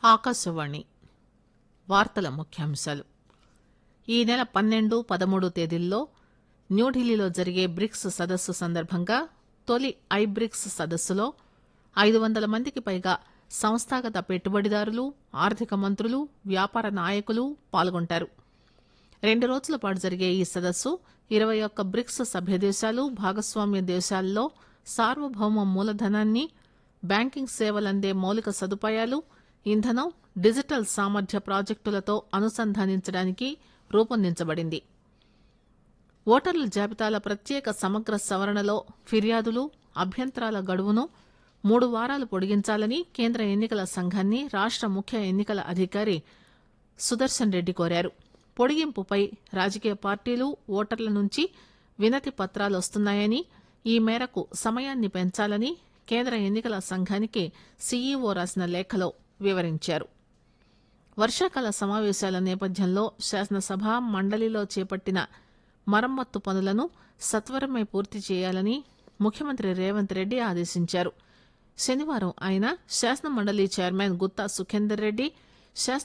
ఆకాశవాణి వార్తల ముఖ్యాంశాలు ఈ నెల పన్నెండు పదమూడు తేదీల్లో న్యూఢిల్లీలో జరిగే బ్రిక్స్ సదస్సు సందర్భంగా తొలి ఐ బ్రిక్స్ సదస్సులో ఐదు వందల మందికి పైగా సంస్థాగత పెట్టుబడిదారులు ఆర్థిక మంత్రులు వ్యాపార నాయకులు పాల్గొంటారు రెండు రోజుల పాటు జరిగే ఈ సదస్సు ఇరవై ఒక్క బ్రిక్స్ సభ్య దేశాలు భాగస్వామ్య దేశాల్లో సార్వభౌమ మూలధనాన్ని బ్యాంకింగ్ సేవలందే మౌలిక సదుపాయాలు ఇంధనం డిజిటల్ సామర్థ్య ప్రాజెక్టులతో అనుసంధానించడానికి రూపొందించబడింది ఓటర్ల జాబితాల ప్రత్యేక సమగ్ర సవరణలో ఫిర్యాదులు అభ్యంతరాల గడువును మూడు వారాలు పొడిగించాలని కేంద్ర ఎన్నికల సంఘాన్ని రాష్ట ముఖ్య ఎన్నికల అధికారి సుదర్శన్ రెడ్డి కోరారు పొడిగింపుపై రాజకీయ పార్టీలు ఓటర్ల నుంచి వినతి పత్రాలు వస్తున్నాయని ఈ మేరకు సమయాన్ని పెంచాలని కేంద్ర ఎన్నికల సంఘానికి సీఈఓ రాసిన లేఖలో వివరించారు వర్షాకాల సమావేశాల నేపథ్యంలో శాసనసభ మండలిలో చేపట్టిన మరమ్మత్తు పనులను సత్వరమే పూర్తి చేయాలని ముఖ్యమంత్రి రేవంత్ రెడ్డి ఆదేశించారు శనివారం ఆయన శాసన మండలి చైర్మన్ గుత్తా సుఖేందర్ రెడ్డి